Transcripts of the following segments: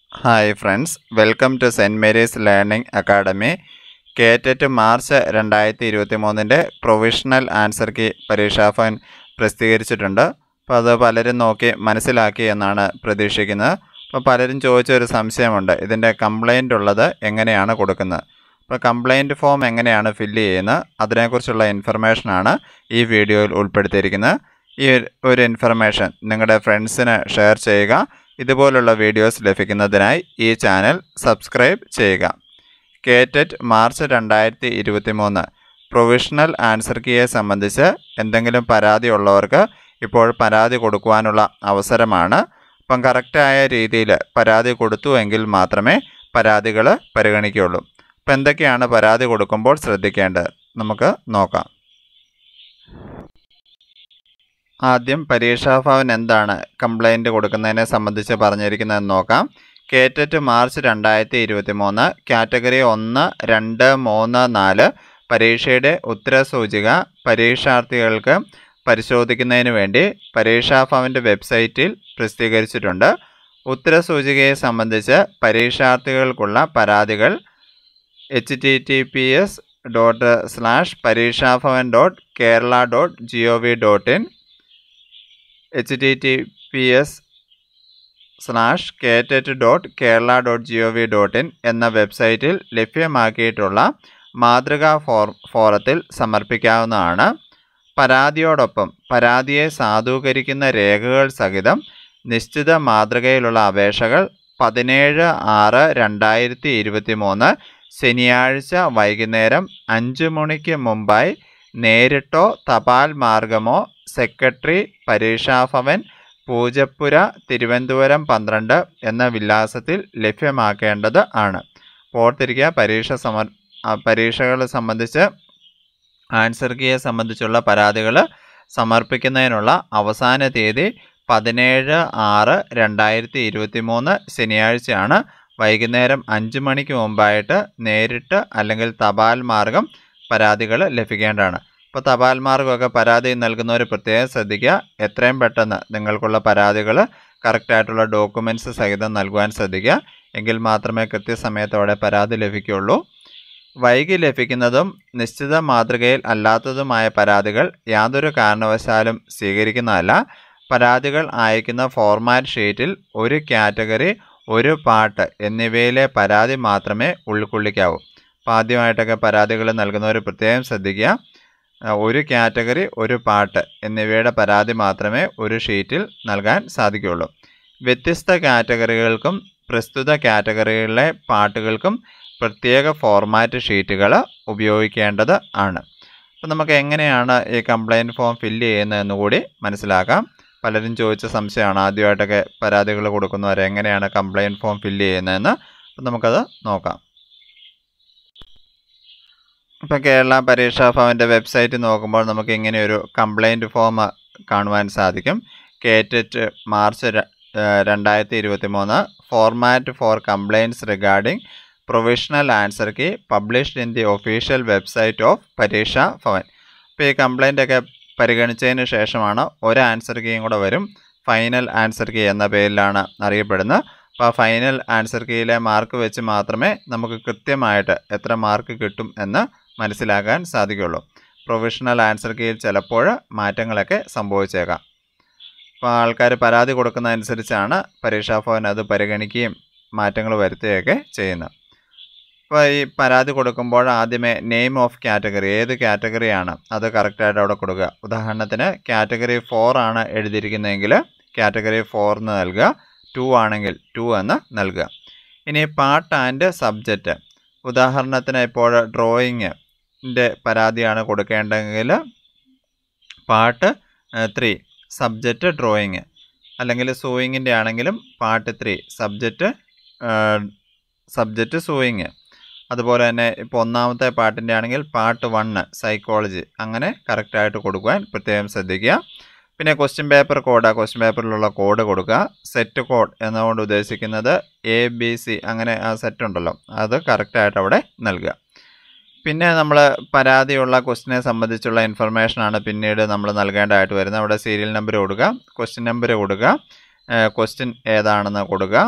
hi friends welcome to Saint Mary's Learning Academy KTET March രണ്ടായിരത്തി ഇരുപത്തി മൂന്നിൻ്റെ provisional answer key പരീക്ഷാഫലം പ്രസിദ്ധീകരിച്ചിട്ടുണ്ട് അപ്പോൾ അത് പലരും നോക്കി മനസ്സിലാക്കി എന്നാണ് പ്രതീക്ഷിക്കുന്നത് അപ്പോൾ പലരും ചോദിച്ച ഒരു സംശയമുണ്ട് ഇതിൻ്റെ കംപ്ലൈൻ്റ് ഉള്ളത് എങ്ങനെയാണ് കൊടുക്കുന്നത് അപ്പോൾ കംപ്ലൈൻറ്റ് ഫോം എങ്ങനെയാണ് ഫില്ല് ചെയ്യുന്നത് അതിനെക്കുറിച്ചുള്ള ഇൻഫർമേഷനാണ് ഈ വീഡിയോയിൽ ഉൾപ്പെടുത്തിയിരിക്കുന്നത് ഈ ഒരു ഇൻഫർമേഷൻ നിങ്ങളുടെ ഫ്രണ്ട്സിന് ഷെയർ ചെയ്യുക ഇതുപോലുള്ള വീഡിയോസ് ലഭിക്കുന്നതിനായി ഈ ചാനൽ സബ്സ്ക്രൈബ് ചെയ്യുക കേറ്ററ്റ് മാർച്ച് രണ്ടായിരത്തി ഇരുപത്തി മൂന്ന് പ്രൊവിഷണൽ ആൻസർ കീയെ സംബന്ധിച്ച് എന്തെങ്കിലും പരാതി ഉള്ളവർക്ക് ഇപ്പോൾ പരാതി കൊടുക്കുവാനുള്ള അവസരമാണ് അപ്പം കറക്റ്റായ രീതിയിൽ പരാതി കൊടുത്തു എങ്കിൽ മാത്രമേ പരാതികൾ പരിഗണിക്കുകയുള്ളൂ അപ്പം എന്തൊക്കെയാണ് പരാതി കൊടുക്കുമ്പോൾ ശ്രദ്ധിക്കേണ്ടത് നമുക്ക് നോക്കാം ആദ്യം പരീക്ഷാഭവൻ എന്താണ് കംപ്ലൈൻറ്റ് കൊടുക്കുന്നതിനെ സംബന്ധിച്ച് പറഞ്ഞിരിക്കുന്നതെന്ന് നോക്കാം കേറ്ററ്റ് മാർച്ച് രണ്ടായിരത്തി ഇരുപത്തി മൂന്ന് കാറ്റഗറി ഒന്ന് രണ്ട് മൂന്ന് നാല് പരീക്ഷയുടെ ഉത്തരസൂചിക പരീക്ഷാർത്ഥികൾക്ക് പരിശോധിക്കുന്നതിന് വേണ്ടി പരീക്ഷാഭവൻ്റെ വെബ്സൈറ്റിൽ പ്രസിദ്ധീകരിച്ചിട്ടുണ്ട് ഉത്തരസൂചികയെ സംബന്ധിച്ച് പരീക്ഷാർത്ഥികൾക്കുള്ള പരാതികൾ H T T P S dot slash Pareekshabhavan dot Kerala dot G O V dot in H T T P S slash KTET dot Kerala dot G O V dot in എന്ന വെബ്സൈറ്റിൽ ലഭ്യമാക്കിയിട്ടുള്ള മാതൃകാ ഫോർ ഫോറത്തിൽ സമർപ്പിക്കാവുന്നതാണ് പരാതിയോടൊപ്പം പരാതിയെ സാധൂകരിക്കുന്ന രേഖകൾ സഹിതം നിശ്ചിത മാതൃകയിലുള്ള അപേക്ഷകൾ പതിനേഴ് ആറ് രണ്ടായിരത്തി ഇരുപത്തി മൂന്ന് ശനിയാഴ്ച വൈകുന്നേരം അഞ്ച് മണിക്ക് മുമ്പായി നേരിട്ടോ തപാൽ മാർഗമോ സെക്രട്ടറി പരീക്ഷാഭവൻ പൂജപ്പുര തിരുവനന്തപുരം പന്ത്രണ്ട് എന്ന വിലാസത്തിൽ ലഭ്യമാക്കേണ്ടത് ആണ് ഓർത്തിരിക്കുക പരീക്ഷ സമർ പരീക്ഷകളെ സംബന്ധിച്ച് ആൻസർ കീയെ സംബന്ധിച്ചുള്ള പരാതികൾ സമർപ്പിക്കുന്നതിനുള്ള അവസാന തീയതി പതിനേഴ് ആറ് രണ്ടായിരത്തി ഇരുപത്തി മൂന്ന് ശനിയാഴ്ചയാണ് വൈകുന്നേരം അഞ്ച് മണിക്ക് മുമ്പായിട്ട് നേരിട്ട് അല്ലെങ്കിൽ തപാൽ മാർഗം പരാതികൾ ലഭിക്കേണ്ടതാണ് ഇപ്പോൾ തപാൽ മാർഗമൊക്കെ പരാതി നൽകുന്നവർ പ്രത്യേകം ശ്രദ്ധിക്കുക എത്രയും പെട്ടെന്ന് നിങ്ങൾക്കുള്ള പരാതികൾ കറക്റ്റായിട്ടുള്ള ഡോക്യുമെൻറ്റ്സ് സഹിതം നൽകുവാൻ ശ്രദ്ധിക്കുക എങ്കിൽ മാത്രമേ കൃത്യസമയത്തോടെ പരാതി ലഭിക്കുകയുള്ളൂ വൈകി ലഭിക്കുന്നതും നിശ്ചിത മാതൃകയിൽ അല്ലാത്തതുമായ പരാതികൾ യാതൊരു കാരണവശാലും സ്വീകരിക്കുന്നതല്ല പരാതികൾ അയക്കുന്ന ഫോർമാറ്റ് ഷീറ്റിൽ ഒരു കാറ്റഗറി ഒരു പാട്ട് എന്നിവയിലെ പരാതി മാത്രമേ ഉൾക്കൊള്ളിക്കാവൂ അപ്പോൾ ആദ്യമായിട്ടൊക്കെ പരാതികൾ നൽകുന്നവർ പ്രത്യേകം ശ്രദ്ധിക്കുക ഒരു കാറ്റഗറി ഒരു പാട്ട് എന്നിവയുടെ പരാതി മാത്രമേ ഒരു ഷീറ്റിൽ നൽകാൻ സാധിക്കുകയുള്ളൂ വ്യത്യസ്ത കാറ്റഗറികൾക്കും പ്രസ്തുത കാറ്റഗറികളിലെ പാട്ടുകൾക്കും പ്രത്യേക ഫോർമാറ്റ് ഷീറ്റുകൾ ഉപയോഗിക്കേണ്ടത് ആണ് അപ്പോൾ നമുക്ക് എങ്ങനെയാണ് ഈ കംപ്ലയിൻറ്റ് ഫോം ഫില്ല് ചെയ്യുന്നതെന്ന് കൂടി മനസ്സിലാക്കാം പലരും ചോദിച്ച സംശയമാണ് ആദ്യമായിട്ടൊക്കെ പരാതികൾ കൊടുക്കുന്നവർ എങ്ങനെയാണ് കംപ്ലയിൻറ്റ് ഫോം ഫില്ല് ചെയ്യുന്നതെന്ന് അപ്പം നമുക്കത് നോക്കാം ഇപ്പോൾ കേരള പരീക്ഷാ ഭവൻ്റെ വെബ്സൈറ്റ് നോക്കുമ്പോൾ നമുക്ക് ഇങ്ങനെ ഒരു കംപ്ലയിൻറ്റ് ഫോം കാണുവാൻ സാധിക്കും കേറ്ററ്റ് മാർച്ച് രണ്ടായിരത്തി ഇരുപത്തി മൂന്ന് format for complaints regarding provisional answer key published in the official website of Pareeksha Bhavan ഇപ്പോൾ ഈ കംപ്ലയിൻ്റ് ഒക്കെ പരിഗണിച്ചതിന് ശേഷമാണ് ഒരു ആൻസർ കീയും കൂടെ വരും ഫൈനൽ ആൻസർ കീ എന്ന പേരിലാണ് അറിയപ്പെടുന്നത് അപ്പോൾ ആ ഫൈനൽ ആൻസർ കീയിലെ മാർക്ക് വെച്ച് മാത്രമേ നമുക്ക് കൃത്യമായിട്ട് എത്ര മാർക്ക് കിട്ടും എന്ന് മനസ്സിലാക്കാൻ സാധിക്കുകയുള്ളൂ പ്രൊഫഷണൽ ആൻസർ കീയിൽ ചിലപ്പോൾ മാറ്റങ്ങളൊക്കെ സംഭവിച്ചേക്കാം അപ്പോൾ ആൾക്കാർ പരാതി കൊടുക്കുന്നതനുസരിച്ചാണ് പരീക്ഷാഭവൻ അത് പരിഗണിക്കുകയും മാറ്റങ്ങൾ വരുത്തുകയൊക്കെ ചെയ്യുന്നത് അപ്പോൾ ഈ പരാതി കൊടുക്കുമ്പോൾ ആദ്യമേ നെയിം ഓഫ് കാറ്റഗറി ഏത് കാറ്റഗറിയാണ് അത് കറക്റ്റായിട്ട് അവിടെ കൊടുക്കുക ഉദാഹരണത്തിന് കാറ്റഗറി ഫോർ ആണ് എഴുതിയിരിക്കുന്നതെങ്കിൽ കാറ്റഗറി ഫോർ എന്ന് നൽകുക ടു ആണെങ്കിൽ ടു എന്ന് നൽകുക ഇനി പാർട്ട് ആൻഡ് സബ്ജക്റ്റ് ഉദാഹരണത്തിന് ഇപ്പോൾ ഡ്രോയിങ്ങിൻ്റെ പരാതിയാണ് കൊടുക്കേണ്ടതെങ്കിൽ പാർട്ട് ത്രീ സബ്ജക്റ്റ് ഡ്രോയിങ് അല്ലെങ്കിൽ സൂയിങ്ങിൻ്റെ ആണെങ്കിലും part three subject subject sewing അതുപോലെ തന്നെ ഇപ്പോൾ ഒന്നാമത്തെ പാട്ടിൻ്റെ ആണെങ്കിൽ പാർട്ട് വണ്ണ് സൈക്കോളജി അങ്ങനെ കറക്റ്റായിട്ട് കൊടുക്കുവാൻ പ്രത്യേകം ശ്രദ്ധിക്കുക പിന്നെ ക്വസ്റ്റ്യൻ പേപ്പർ കോഡ് ക്വസ്റ്റ്യൻ പേപ്പറിലുള്ള കോഡ് കൊടുക്കുക സെറ്റ് കോഡ് എന്നുകൊണ്ട് ഉദ്ദേശിക്കുന്നത് എ ബി സി അങ്ങനെ ആ സെറ്റ് ഉണ്ടല്ലോ അത് കറക്റ്റായിട്ട് അവിടെ നൽകുക പിന്നെ നമ്മൾ പരാതിയുള്ള ക്വസ്റ്റിനെ സംബന്ധിച്ചുള്ള ഇൻഫർമേഷനാണ് പിന്നീട് നമ്മൾ നൽകേണ്ടതായിട്ട് വരുന്നത് അവിടെ സീരിയൽ നമ്പർ കൊടുക്കുക ക്വസ്റ്റ്യൻ നമ്പർ കൊടുക്കുക ക്വസ്റ്റ്യൻ ഏതാണെന്ന് കൊടുക്കുക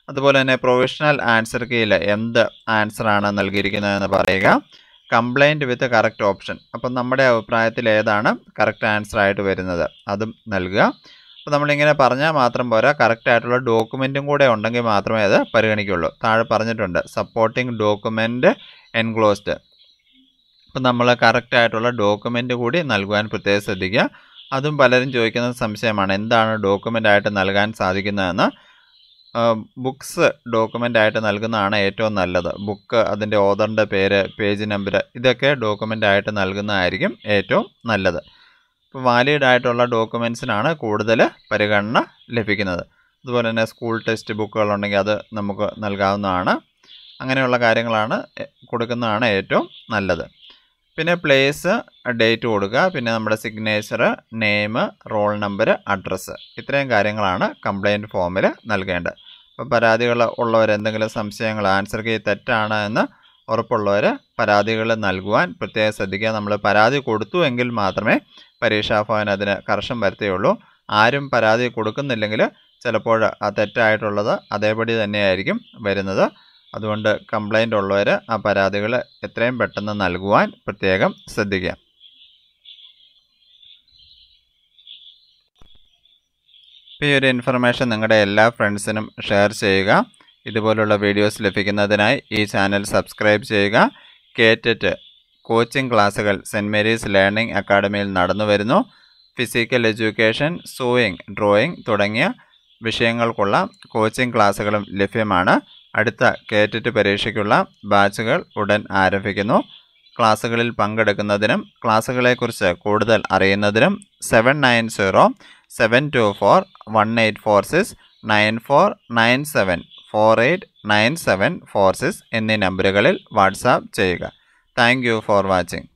അതുപോലെ തന്നെ പ്രൊവിഷണൽ ആൻസർ കീയിൽ എന്ത് ആൻസറാണ് നൽകിയിരിക്കുന്നതെന്ന് പറയുക കംപ്ലൈൻറ്റ് വിത്ത് കറക്റ്റ് ഓപ്ഷൻ അപ്പം നമ്മുടെ അഭിപ്രായത്തിൽ ഏതാണ് കറക്റ്റ് ആൻസർ ആയിട്ട് വരുന്നത് അതും നൽകുക അപ്പോൾ നമ്മളിങ്ങനെ പറഞ്ഞാൽ മാത്രം പോരാ കറക്റ്റ് ആയിട്ടുള്ള ഡോക്യുമെൻറ്റും കൂടെ ഉണ്ടെങ്കിൽ മാത്രമേ അത് പരിഗണിക്കുള്ളൂ താഴെ പറഞ്ഞിട്ടുണ്ട് സപ്പോർട്ടിംഗ് ഡോക്യുമെൻറ്റ് എൻക്ലോസ്ഡ് അപ്പം നമ്മൾ കറക്റ്റ് ആയിട്ടുള്ള ഡോക്യുമെൻ്റ് കൂടി നൽകുവാൻ പ്രത്യേകം ശ്രദ്ധിക്കുക അതും പലരും ചോദിക്കുന്ന സംശയമാണ് എന്താണ് ഡോക്യുമെൻ്റ് ആയിട്ട് നൽകാൻ സാധിക്കുന്നതെന്ന് ബുക്സ് ഡോക്യുമെൻ്റ് ആയിട്ട് നൽകുന്നതാണ് ഏറ്റവും നല്ലത് ബുക്ക് അതിൻ്റെ ഓതറിൻ്റെ പേര് പേജ് നമ്പർ ഇതൊക്കെ ഡോക്യുമെൻ്റ് ആയിട്ട് നൽകുന്നതായിരിക്കും ഏറ്റവും നല്ലത് ഇപ്പോൾ വാലിഡ് ആയിട്ടുള്ള ഡോക്യുമെൻസിനാണ് കൂടുതൽ പരിഗണന ലഭിക്കുന്നത് അതുപോലെ തന്നെ സ്കൂൾ ടെക്സ്റ്റ് ബുക്കുകളുണ്ടെങ്കിൽ അത് നമുക്ക് നൽകാവുന്നതാണ് അങ്ങനെയുള്ള കാര്യങ്ങളാണ് കൊടുക്കുന്നതാണ് ഏറ്റവും നല്ലത് പിന്നെ പ്ലേസ് ഡേറ്റ് കൊടുക്കുക പിന്നെ നമ്മുടെ signature name roll number address ഇത്രയും കാര്യങ്ങളാണ് കംപ്ലയിൻറ്റ് ഫോമിൽ നൽകേണ്ടത് അപ്പോൾ പരാതികൾ ഉള്ളവർ എന്തെങ്കിലും സംശയങ്ങൾ ആൻസർ കീ തെറ്റാണ് എന്ന് ഉറപ്പുള്ളവർ പരാതികൾ നൽകുവാൻ പ്രത്യേകം ശ്രദ്ധിക്കുക നമ്മൾ പരാതി കൊടുത്തു എങ്കിൽ മാത്രമേ പരീക്ഷാഭവൻ അതിന് കർഷം വരുത്തുകയുള്ളൂ ആരും പരാതി കൊടുക്കുന്നില്ലെങ്കിൽ ചിലപ്പോൾ ആ തെറ്റായിട്ടുള്ളത് അതേപടി തന്നെയായിരിക്കും വരുന്നത് അതുകൊണ്ട് കംപ്ലൈൻ്റ് ഉള്ളവർ ആ പരാതികൾ എത്രയും പെട്ടെന്ന് നൽകുവാൻ പ്രത്യേകം ശ്രദ്ധിക്കുക ഈ ഒരു ഇൻഫർമേഷൻ നിങ്ങളുടെ എല്ലാ ഫ്രണ്ട്സിനും ഷെയർ ചെയ്യുക ഇതുപോലുള്ള വീഡിയോസ് ലഭിക്കുന്നതിനായി ഈ ചാനൽ സബ്സ്ക്രൈബ് ചെയ്യുക കേറ്ററ്റ് കോച്ചിങ് ക്ലാസ്സുകൾ സെൻറ്റ് മേരീസ് ലേണിംഗ് അക്കാഡമിയിൽ നടന്നു വരുന്നു ഫിസിക്കൽ എഡ്യൂക്കേഷൻ സൂയിങ് ഡ്രോയിങ് തുടങ്ങിയ വിഷയങ്ങൾക്കുള്ള കോച്ചിങ് ക്ലാസ്സുകളും ലഭ്യമാണ് അടുത്ത കേറ്ററ്റ് പരീക്ഷയ്ക്കുള്ള ബാച്ചുകൾ ഉടൻ ആരംഭിക്കുന്നു ക്ലാസ്സുകളിൽ പങ്കെടുക്കുന്നതിനും ക്ലാസ്സുകളെക്കുറിച്ച് കൂടുതൽ അറിയുന്നതിനും seven nine zero seven two four one eight four six nine four nine seven four eight nine seven four six എന്നീ നമ്പറുകളിൽ വാട്സാപ്പ് ചെയ്യുക താങ്ക് യു ഫോർ വാച്ചിങ്